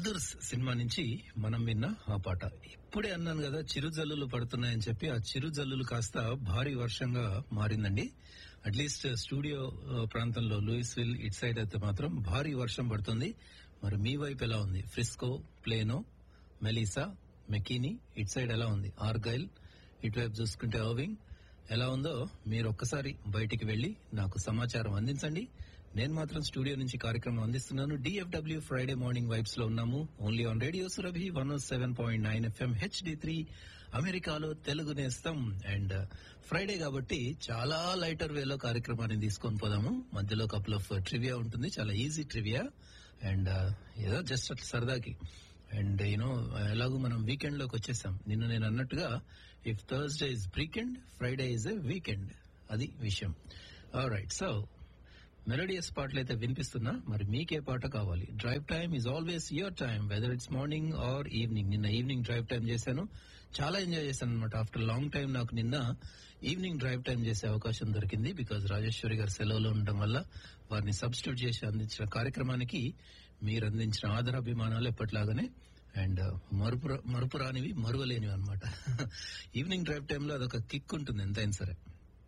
brothers cinema నుంచి మనం విన్న ఆ పాట ఇప్పుడే అన్నాను కదా చిరుజల్లులు పడుతున్నాయని చెప్పి ఆ చిరుజల్లులు కాస్త భారీ వర్షంగా మారిందండి అట్లీస్ట్ స్టూడియో ఆ, ప్రాంతంలో లూయిస్విల్ ఇట్ సైడ్ అయితే మాత్రం భారీ వర్షం పడుతుంది మరి మీ వైపు ఎలా ఉంది ఫ్రిస్కో ప్లేనో మెలీసా మెకీని ఇట్ సైడ్ ఎలా ఉంది ఆర్గైల్ ఇటువైపు చూసుకుంటే అర్వింగ్ ఎలా ఉందో మీరు ఒక్కసారి బయటికి వెళ్లి నాకు సమాచారం అందించండి నేను మాత్రం స్టూడియో నుంచి కార్యక్రమం అందిస్తున్నాను డిఎఫ్డబ్ల్యూ ఫ్రైడే మార్నింగ్ వైబ్స్ లో ఉన్నాము only on radio Surabhi one seven point nine FM HD three అమెరికాలో తెలుగు నేస్తం అండ్ ఫ్రైడే కాబట్టి చాలా లైటర్ వేలో కార్యక్రమాన్ని తీసుకొని పోదాము మధ్యలో కపుల్ ఆఫ్ ట్రివియా ఉంటుంది చాలా ఈజీ ట్రివియా అండ్ ఏదో జస్ట్ అట్లా సరదాకి అండ్ యూనో ఎలాగో మనం వీకెండ్ లోకి వచ్చేసాం నిన్న నేను అన్నట్టుగా if Thursday is weekend Friday is a weekend అది విషయం రైట్ సో మెలోడియస్ పాటలు అయితే వినిపిస్తున్నా మరి మీకే పాట కావాలి drive time is always your time whether it's morning or evening నిన్న ఈవినింగ్ డ్రైవ్ టైం చేశాను చాలా ఎంజాయ్ చేశాను అనమాట ఆఫ్టర్ లాంగ్ టైం నాకు నిన్న ఈవినింగ్ డ్రైవ్ టైం చేసే అవకాశం దొరికింది బికాజ్ రాజేశ్వరి గారు సెలవులో ఉండడం వల్ల వారిని సబ్స్టిట్యూట్ చేసి అందించిన కార్యక్రమానికి మీరు అందించిన ఆదరాభిమానాలు ఎప్పటిలాగానే అండ్ మరుపు మరుపురానివి మరువలేనివి అనమాట ఈవినింగ్ డ్రైవ్ టైంలో అదొక కిక్ ఉంటుంది ఎంతైనా సరే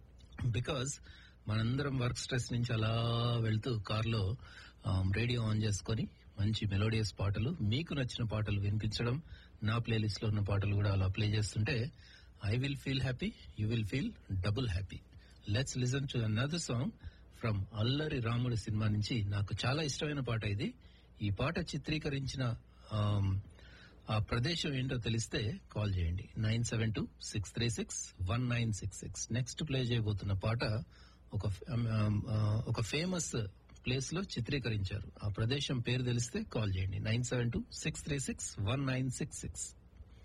బికాజ్ మనందరం వర్క్ స్ట్రెస్ నుంచి అలా వెళ్తూ కార్లో రేడియో ఆన్ చేసుకొని మంచి మెలోడియస్ పాటలు మీకు నచ్చిన పాటలు వినిపించడం నా ప్లేలిస్ట్ లో ఉన్న పాటలు కూడా అలా ప్లే చేస్తుంటే I will feel happy you will feel double happy let's listen to another song from Allari రాముడి సినిమా నుంచి నాకు చాలా ఇష్టమైన పాట ఇది ఈ పాట చిత్రీకరించిన ఆమ్, ఆ ప్రదేశం ఏంటో తెలిస్తే కాల్ చేయండి nine seven two six three six one nine six six next play చేయబోతున్న పాట ఒక ఫ- ఆమ్, ఆ, ఒక ఫేమస్ ప్లేస్ లో చిత్రీకరించారు ఆ ప్రదేశం పేరు తెలిస్తే కాల్ చేయండి nine seven two six three six one nine six six